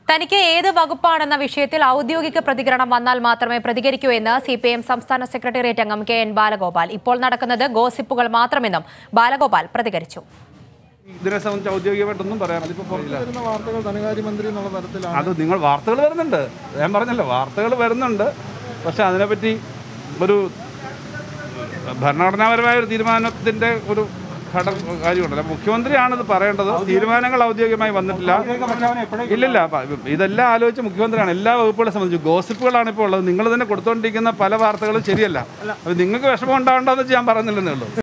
തനിക്ക് ഏത് വകുപ്പാണെന്ന വിഷയത്തിൽ ഔദ്യോഗിക പ്രതികരണം വന്നാൽ മാത്രമേ പ്രതികരിക്കൂ എന്ന് സി പി എം സംസ്ഥാന സെക്രട്ടേറിയറ്റ് അംഗം കെ എൻ ബാലഗോപാൽ ഇപ്പോൾ നടക്കുന്നത് ഗോസിപ്പുകൾ മാത്രമെന്നും ബാലഗോപാൽ പ്രതികരിച്ചു ഇതിനെ സംബന്ധിച്ച് ഔദ്യോഗികമായിട്ടൊന്നും പറയാൻ വരുന്ന വാർത്തകൾ ധനകാര്യമന്ത്രി എന്നുള്ള തരത്തിലാണ് അത് നിങ്ങൾ വാർത്തകൾ വരുന്നുണ്ട് ഞാൻ പറഞ്ഞല്ലോ വാർത്തകൾ വരുന്നുണ്ട് പക്ഷെ അതിനെപ്പറ്റി ഒരു ഭരണഘടനാപരമായ ഒരു തീരുമാനത്തിന്റെ ഒരു ഘട കാര്യമുണ്ടല്ലോ മുഖ്യമന്ത്രിയാണ് ഇത് പറയേണ്ടത് തീരുമാനങ്ങൾ ഔദ്യോഗികമായി വന്നിട്ടില്ല ഇല്ലില്ല പ- ഇതെല്ലാം ആലോചിച്ച് മുഖ്യമന്ത്രിയാണ് എല്ലാ വകുപ്പുകളെ സംബന്ധിച്ച് ഗോസിപ്പുകളാണ് ഇപ്പോൾ ഉള്ളത് നിങ്ങൾ തന്നെ കൊടുത്തുകൊണ്ടിരിക്കുന്ന പല വാർത്തകളും ശരിയല്ല അത് നിങ്ങൾക്ക് വിഷമം ഉണ്ടാവേണ്ടതെന്ന് വെച്ച് ഞാൻ പറയുന്നില്ലെന്നേ ഉള്ളൂ